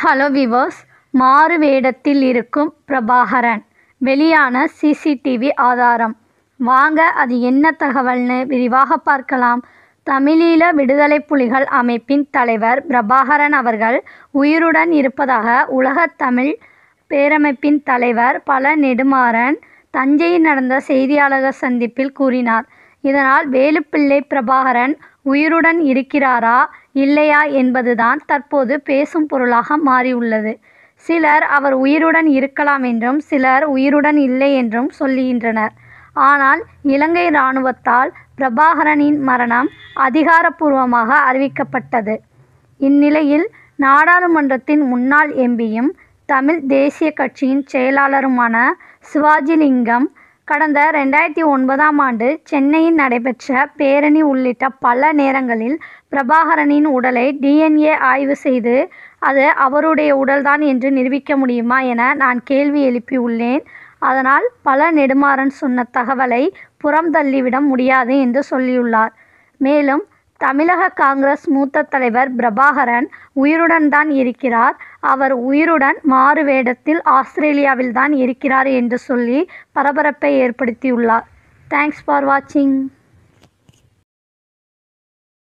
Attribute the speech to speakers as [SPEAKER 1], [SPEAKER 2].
[SPEAKER 1] hello viewers மாறு வேடத்தில் இருக்கும் பிரபாகரன் வெளியான சிசிடிவி ஆதாரம் வாங்க அது என்ன தகவல்னு விரிவாக பார்க்கலாம் தமிழீழ விடுதலை புலிகள் அமைப்பின் தலைவர் பிரபாகரன் அவர்கள் உயிருடன் இருப்பதாக உலகத் தமிழ் பேரமைப்பின் தலைவர் பழ நெடுமாறன் தஞ்சையில் நடந்த செய்தியாளர் சந்திப்பில் கூறினார் இதனால் வேலுப்பிள்ளை பிரபாகரன் உயிருடன் இருக்கிறாரா இல்லையா என்பதுதான் தற்போது பேசும் பொருளாக மாறியுள்ளது சிலர் அவர் உயிருடன் இருக்கலாம் என்றும் சிலர் உயிருடன் இல்லை என்றும் சொல்லுகின்றனர் ஆனால் இலங்கை இராணுவத்தால் பிரபாகரனின் மரணம் அதிகாரப்பூர்வமாக அறிவிக்கப்பட்டது இந்நிலையில் நாடாளுமன்றத்தின் முன்னாள் எம்பியும் தமிழ் தேசிய கட்சியின் செயலாளருமான சிவாஜிலிங்கம் கடந்த ரெண்டாயிரத்தி ஒன்பதாம் ஆண்டு சென்னையில் நடைபெற்ற பேரணி உள்ளிட்ட பல நேரங்களில் பிரபாகரனின் உடலை டிஎன்ஏ ஆய்வு செய்து அது அவருடைய உடல்தான் என்று நிரூபிக்க முடியுமா என நான் கேள்வி எழுப்பியுள்ளேன் அதனால் பல நெடுமாறன் சொன்ன தகவலை புறம் தள்ளிவிட முடியாது என்று சொல்லியுள்ளார் மேலும் தமிழக காங்கிரஸ் மூத்த தலைவர் பிரபாகரன் உயிருடன் தான் இருக்கிறார் அவர் உயிருடன் மாறு வேடத்தில் ஆஸ்திரேலியாவில் தான் இருக்கிறார் என்று சொல்லி பரபரப்பை ஏற்படுத்தியுள்ளார் தேங்க்ஸ் ஃபார் வாட்சிங்